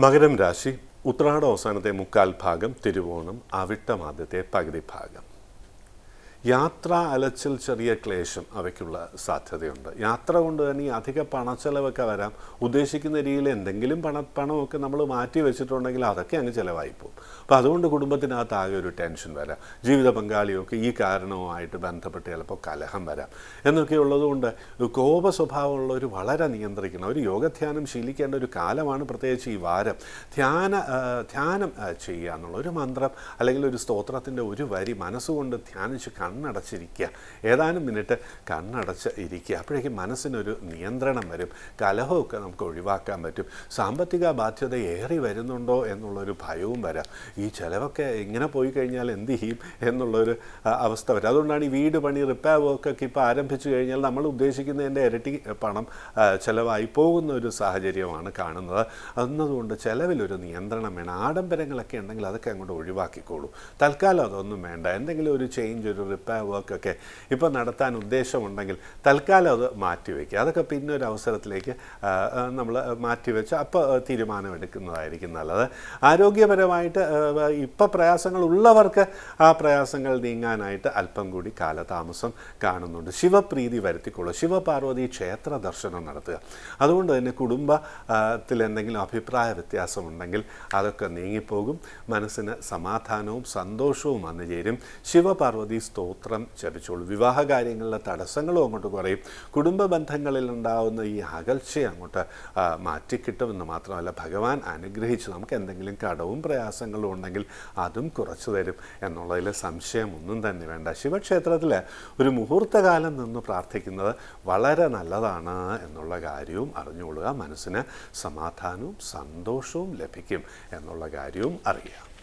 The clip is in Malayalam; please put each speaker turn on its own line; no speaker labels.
മകരം രാശി ഉത്രാട അവസാനത്തെ മുക്കാൽ ഭാഗം തിരുവോണം അവിട്ടം ആദ്യത്തെ പകുതി ഭാഗം യാത്ര അലച്ചിൽ ചെറിയ ക്ലേശം അവയ്ക്കുള്ള സാധ്യതയുണ്ട് യാത്ര കൊണ്ട് തന്നെ ഈ അധിക പണച്ചെലവൊക്കെ വരാം ഉദ്ദേശിക്കുന്ന രീതിയിൽ എന്തെങ്കിലും പണ പണമൊക്കെ നമ്മൾ മാറ്റി വെച്ചിട്ടുണ്ടെങ്കിൽ അതൊക്കെ അങ്ങ് ചിലവായി പോകും അപ്പോൾ അതുകൊണ്ട് കുടുംബത്തിനകത്ത് ആകെ ഒരു ടെൻഷൻ വരാം ജീവിത പങ്കാളിയൊക്കെ ഈ കാരണവുമായിട്ട് ബന്ധപ്പെട്ട് ചിലപ്പോൾ കലഹം വരാം എന്നൊക്കെ ഉള്ളതുകൊണ്ട് കോപ സ്വഭാവമുള്ളവർ വളരെ നിയന്ത്രിക്കണം ഒരു യോഗധ്യാനം ശീലിക്കേണ്ട ഒരു കാലമാണ് പ്രത്യേകിച്ച് ഈ വാരം ധ്യാന ആ, ധ്യാനം ആ, ചെയ്യുക എന്നുള്ള ഒരു മന്ത്രം അല്ലെങ്കിൽ ഒരു സ്തോത്രത്തിൻ്റെ ഒരു വരി മനസ്സുകൊണ്ട് ധ്യാനിച്ച് കണ്ണടച്ചിരിക്കുക ഏതാനും മിനിറ്റ് കണ്ണടച്ച് ഇരിക്കുക അപ്പോഴേക്കും മനസ്സിനൊരു നിയന്ത്രണം വരും കലഹമൊക്കെ നമുക്ക് ഒഴിവാക്കാൻ പറ്റും സാമ്പത്തിക ബാധ്യത ഏറി വരുന്നുണ്ടോ എന്നുള്ളൊരു ഭയവും വരാം ഈ ചിലവൊക്കെ ഇങ്ങനെ പോയി കഴിഞ്ഞാൽ എന്ത് ചെയ്യും എന്നുള്ളൊരു ആ, അവസ്ഥ വരും അതുകൊണ്ടാണ് ഈ വീട് പണി റിപ്പയർ വർക്കൊക്കെ ഇപ്പോൾ ആരംഭിച്ചു കഴിഞ്ഞാൽ നമ്മൾ ഉദ്ദേശിക്കുന്നതിൻ്റെ ഇരട്ടി പണം ആ, ചിലവായി പോകുന്ന ഒരു സാഹചര്യമാണ് കാണുന്നത് എന്നതുകൊണ്ട് ചിലവിലൊരു നിയന്ത്രണം വേണം ആഡംബരങ്ങളൊക്കെ ഉണ്ടെങ്കിൽ അതൊക്കെ അങ്ങോട്ട് ഒഴിവാക്കിക്കോളൂ തൽക്കാലം അതൊന്നും വേണ്ട എന്തെങ്കിലും ഒരു ചേഞ്ച് ഒരു റിപ്പയർ വർക്കൊക്കെ ഇപ്പോൾ നടത്താൻ ഉദ്ദേശമുണ്ടെങ്കിൽ തൽക്കാലം അത് മാറ്റിവെക്കുക അതൊക്കെ പിന്നെ ഒരു അവസരത്തിലേക്ക് നമ്മൾ മാറ്റിവെച്ച് അപ്പോൾ തീരുമാനമെടുക്കുന്നതായിരിക്കും നല്ലത് ആരോഗ്യപരമായിട്ട് ഇപ്പം പ്രയാസങ്ങൾ ഉള്ളവർക്ക് ആ പ്രയാസങ്ങൾ നീങ്ങാനായിട്ട് അല്പം കൂടി കാലതാമസം കാണുന്നുണ്ട് ശിവപ്രീതി വരുത്തിക്കൊള്ളുക ശിവപാർവതി ക്ഷേത്ര ദർശനം നടത്തുക അതുകൊണ്ട് തന്നെ കുടുംബത്തിൽ എന്തെങ്കിലും അഭിപ്രായ വ്യത്യാസമുണ്ടെങ്കിൽ അതൊക്കെ നീങ്ങിപ്പോകും മനസ്സിന് സമാധാനവും സന്തോഷവും വന്നു ചേരും ശിവപാർവതി സ്തോത്രം ജപിച്ചോളൂ വിവാഹ കാര്യങ്ങളിലെ തടസ്സങ്ങളും അങ്ങോട്ട് കുറയും കുടുംബ ബന്ധങ്ങളിൽ ഉണ്ടാകുന്ന ഈ അകൽച്ച അങ്ങോട്ട് ആ, മാറ്റിക്കിട്ടുമെന്ന് മാത്രമല്ല ഭഗവാൻ അനുഗ്രഹിച്ച് നമുക്ക് എന്തെങ്കിലും കടവും പ്രയാസങ്ങളും ഉണ്ടെങ്കിൽ അതും കുറച്ചു തരും എന്നുള്ളതിൽ സംശയമൊന്നും തന്നെ വേണ്ട ശിവക്ഷേത്രത്തിൽ ഒരു മുഹൂർത്തകാലം നിന്ന് പ്രാർത്ഥിക്കുന്നത് വളരെ നല്ലതാണ് എന്നുള്ള കാര്യവും അറിഞ്ഞുകൊള്ളുക മനസ്സിന് സമാധാനവും സന്തോഷവും ലഭിക്കും എന്നുള്ള കാര്യവും അറിയാം